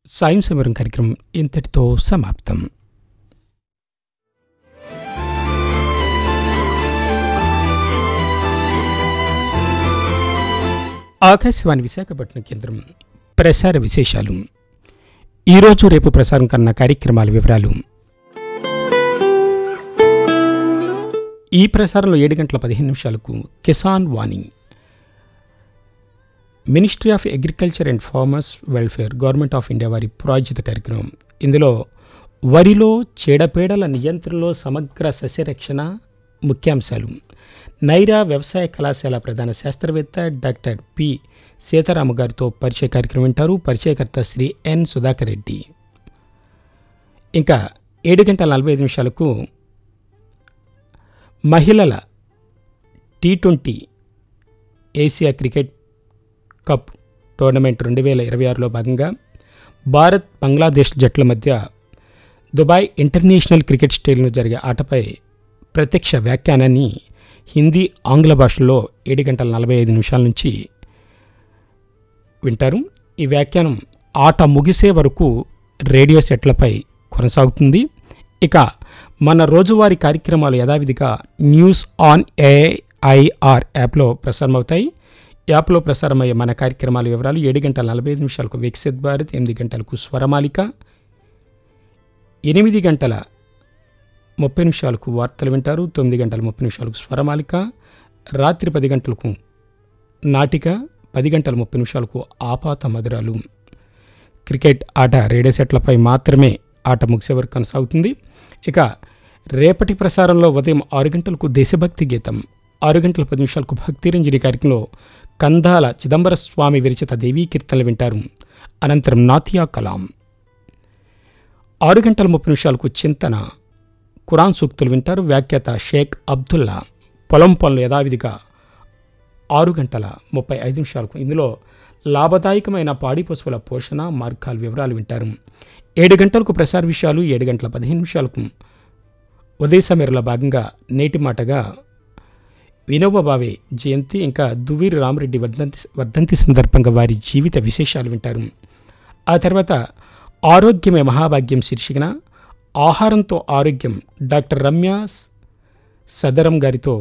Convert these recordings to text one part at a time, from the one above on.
సాయం సమరం కార్యక్రమం ఇంతటితో సమాప్తం ఆకాశవాణి విశాఖపట్నం కేంద్రం ప్రసార విశేషాలు ఈరోజు రేపు ప్రసారం కన్న కార్యక్రమాల వివరాలు ఈ ప్రసారంలో ఏడు గంటల పదిహేను నిమిషాలకు Kisan Vani ministry of agriculture and farmers welfare government of India వారి ప్రాయోజిత కార్యక్రమం ఇందులో వరిలో చీడపీడల నియంత్రణలో సమగ్ర సస్యరక్షణ ముఖ్యాంశాలు నైరా వ్యవసాయ కళాశాల ప్రధాన శాస్త్రవేత్త డాక్టర్ పి సీతారామ గారితో పరిచయ కార్యక్రమం వింటారు పరిచయకర్త శ్రీ ఎన్ సుధాకర్ రెడ్డి ఇంకా ఏడు గంటల నలభై ఐదు నిమిషాలకు మహిళల T twenty Asia cricket cup tournament రెండు వేల ఇరవై ఆరులో భాగంగా భారత్ బంగ్లాదేశ్ జట్ల మధ్య దుబాయ్ ఇంటర్నేషనల్ క్రికెట్ స్టేడియంలో జరిగే ఆటపై ప్రత్యక్ష వ్యాఖ్యానాన్ని హిందీ ఆంగ్ల భాషలో ఏడు గంటల నలభై ఐదు నిమిషాల నుంచి వింటారు ఈ వ్యాఖ్యానం ఆట ముగిసే వరకు రేడియో సెట్లపై కొనసాగుతుంది ఇక మన రోజువారీ కార్యక్రమాలు యథావిధిగా న్యూస్ ఆన్ ఏఐఆర్ యాప్లో ప్రసారమవుతాయి యాప్లో ప్రసారమయ్యే మన కార్యక్రమాల వివరాలు ఏడు గంటల నలభై ఐదు నిమిషాలకు వికసిత్ భారత్ ఎనిమిది గంటలకు స్వరమాలిక ఎనిమిది గంటల ముప్పై నిమిషాలకు వార్తలు వింటారు తొమ్మిది గంటల ముప్పై నిమిషాలకు స్వరమాలిక రాత్రి పది గంటలకు నాటిక పది గంటల ముప్పై నిమిషాలకు ఆపాత మధురాలు క్రికెట్ ఆట రేడియో సెట్లపై మాత్రమే ఆట ముగిసే వరకు కొనసాగుతుంది ఇక రేపటి ప్రసారంలో ఉదయం ఆరు గంటలకు దేశభక్తి గీతం ఆరు గంటల పది నిమిషాలకు భక్తిరంజని కార్యక్రమంలో కందాల చిదంబర స్వామి విరచిత దేవీ కీర్తనలు వింటారు అనంతరం నాతియా కలాం ఆరు గంటల ముప్పై నిమిషాలకు చింతన ఖురాన్ సూక్తులు వింటారు వ్యాఖ్యాత షేక్ అబ్దుల్లా పొలం పనులు యథావిధిగా ఆరు గంటల ముప్పై ఐదు నిమిషాలకు ఇందులో లాభదాయకమైన పాడి పశువుల పోషణ మార్గాల వివరాలు వింటారు ఏడు గంటలకు ప్రసార విషయాలు ఏడు గంటల పదిహేను నిమిషాలకు ఉదయ సమీరలో భాగంగా నేటి మాటగా వినోబా భావే జయంతి ఇంకా దువ్వీరు రామరెడ్డి వర్ధంతి వర్ధంతి సందర్భంగా వారి జీవిత విశేషాలు వింటారు ఆ తర్వాత ఆరోగ్యమే మహాభాగ్యం శీర్షికన ఆహారంతో ఆరోగ్యం డాక్టర్ రమ్య సదరం గారితో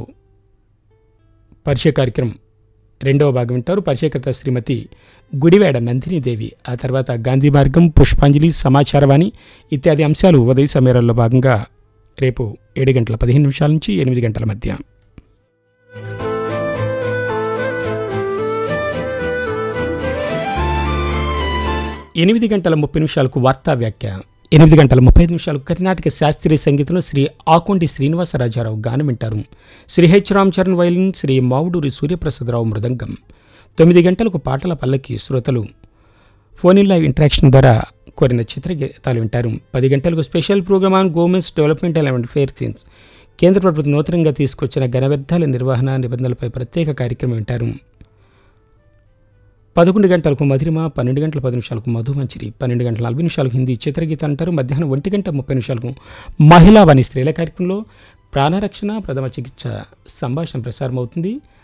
పరిచయ కార్యక్రమం రెండవ భాగం వింటారు పరిచయకర్త శ్రీమతి గుడివేడ నందినీదేవి ఆ తర్వాత గాంధీ మార్గం పుష్పాంజలి సమాచారవాణి ఇత్యాది అంశాలు ఉదయ సమీరాల్లో భాగంగా రేపు ఏడు గంటల పదిహేను నిమిషాల నుంచి ఎనిమిది గంటల మధ్య ఎనిమిది గంటల ముప్పై నిమిషాలకు వార్తా వ్యాఖ్య ఎనిమిది గంటల ముప్పై ఐదు నిమిషాలకు కర్ణాటక శాస్త్రీయ సంగీతంలో శ్రీ ఆకొండి శ్రీనివాసరాజారావు గానం వింటారు శ్రీ హెచ్ రామచరణ్ వైలిన్ శ్రీ మావుడూరి సూర్యప్రసాదరావు మృదంగం తొమ్మిది గంటలకు పాటల పల్లకి శ్రోతలు ఫోన్ ఇన్ లైవ్ ఇంటరాక్షన్ ద్వారా కోరిన చిత్రగీతాలు వింటారు పది గంటలకు special programme on government's development and welfare schemes కేంద్ర ప్రభుత్వం నూతనంగా తీసుకొచ్చిన ఘన వ్యర్థాల నిర్వహణ నిబంధనలపై ప్రత్యేక కార్యక్రమం వింటారు పదకొండు గంటలకు మధురిమ పన్నెండు గంటల పది నిమిషాలకు మధుమంచిరి పన్నెండు గంటల నలభై నిమిషాలకు హిందీ చిత్రగీత అంటారు మధ్యాహ్నం ఒంటి గంట ముప్పై నిమిషాలకు మహిళా వాణి స్త్రీల కార్యక్రమంలో ప్రాణరక్షణ ప్రథమ చికిత్స సంభాషణ ప్రసారం అవుతుంది